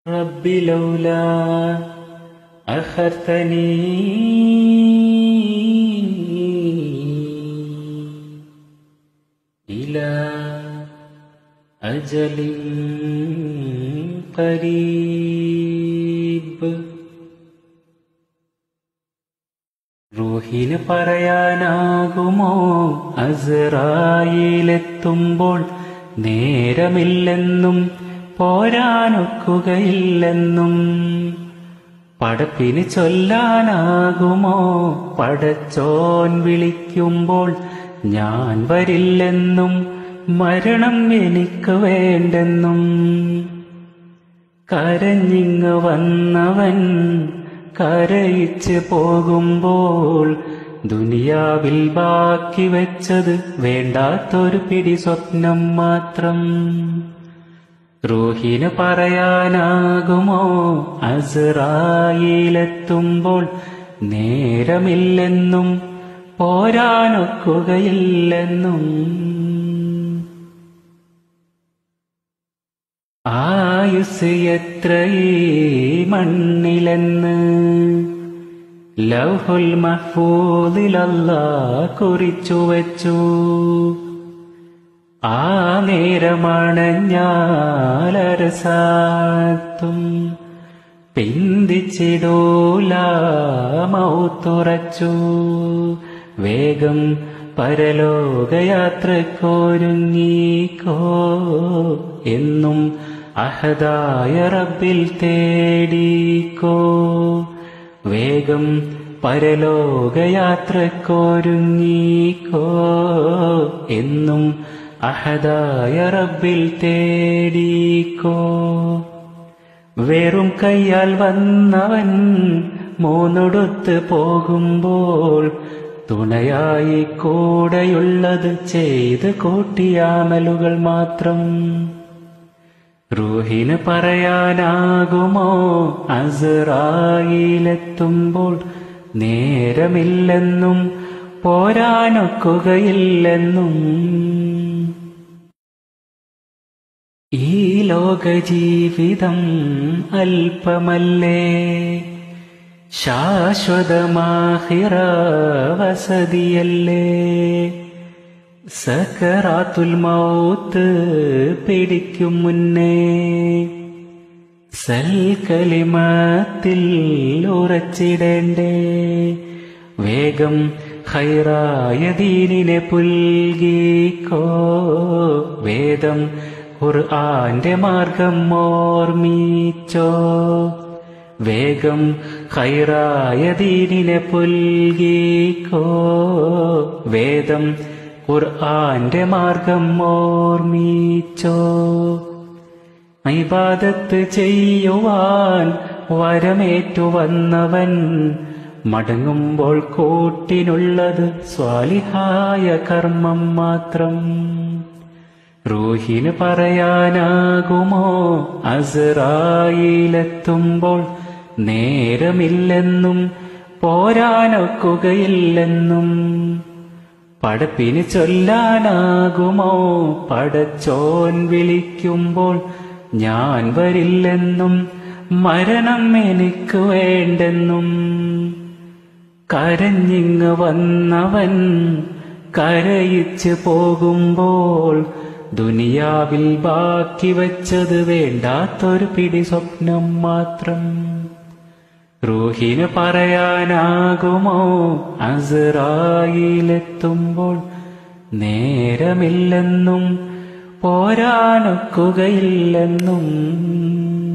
رب لولا أخرتني إلى أجل قريب റൂഹിന് പറയാനാകുമോ അസറായിലെത്തുമ്പോൾ നേരമില്ലെന്നും പോരാനൊക്കുകയില്ലെന്നും പടപ്പിന് ചൊല്ലാനാകുമോ പടച്ചോൻ വിളിക്കുമ്പോൾ ഞാൻ വരില്ലെന്നും മരണം എനിക്ക് വേണ്ടെന്നും കരഞ്ഞിങ്ങ് വന്നവൻ കരയിച്ച് പോകുമ്പോൾ ദുനിയാവിൽ ബാക്കി വെച്ചത് വേണ്ടാത്തൊരു പിടി സ്വപ്നം മാത്രം റൂഹിന് പറയാനാകുമോ അസറായിലെത്തുമ്പോൾ നേരമില്ലെന്നും പോരാനൊക്കുകയില്ലെന്നും ആയുസ് എത്രയീ മണ്ണിലെന്ന് ലൗഹുൽ മഹ്ഫൂദിലല്ല കുറിച്ചു വച്ചു ആ നേരമാണ് ഞാലരസാത്തും പിന്തിച്ചിടൂല മൗത്തുറച്ചു വേഗം പരലോകയാത്രക്കൊരുങ്ങിക്കോ എന്നും അഹദായ റബ്ബിൽ തേടിക്കോ വേഗം പരലോകയാത്രക്കൊരുങ്ങിക്കോ എന്നും അഹദായ റബ്ബിൽ തേടിക്കോ വെറും കയ്യാൽ വന്നവൻ മൂന്നൊടുത്ത് പോകുമ്പോൾ തുണയായി കൂടെയുള്ളത് ചെയ്ത് കൂട്ടിയാമലുകൾ മാത്രം റൂഹിന് പറയാനാകുമോ അസറായിലെത്തുമ്പോൾ നേരമില്ലെന്നും പോരാനൊക്കുകയില്ലെന്നും ഈ ലോകജീവിതം അല്പമല്ലേ ശാശ്വതമാഹിറ വസതിയല്ലേ സക്കറാത്തുൽ മൗത്ത് പിടിക്കും മുന്നേ സൽക്കലിമത്തിൽ ഉറച്ചിടേണ്ടേ വേഗം ഹൈറായ ദീനിനെ പുൽകിക്കോ വേദം ഖുർആന്റെ മാർഗം ഓർമ്മിച്ചോ വേഗം ഹൈറായ ദീനിനെ പുൽകിക്കോ വേദം ഖുർആന്റെ മാർഗം ഓർമ്മിച്ചോ ഇബാദത്ത് ചെയ്യുവാൻ വരമേറ്റു വന്നവൻ മടങ്ങുമ്പോൾ കൂട്ടിനുള്ളത് സ്വാലിഹായ കർമ്മം മാത്രം റൂഹിന് പറയാനാകുമോ അസറായിലെത്തുമ്പോൾ നേരമില്ലെന്നും പോരാനൊക്കുകയില്ലെന്നും പടപ്പിന് ചൊല്ലാനാകുമോ പടച്ചോൻ വിളിക്കുമ്പോൾ ഞാൻ വരില്ലെന്നും മരണം എനിക്ക് വേണ്ടെന്നും കരഞ്ഞിങ്ങ് വന്നവൻ കരയിച്ച് പോകുമ്പോൾ ദുനിയാവിൽ ബാക്കി വച്ചത് വേണ്ടാത്തൊരു പിടി സ്വപ്നം മാത്രം റൂഹിന് പറയാനാകുമോ അസറായിലെത്തുമ്പോൾ നേരമില്ലെന്നും പോരാനൊക്കുകയില്ലെന്നും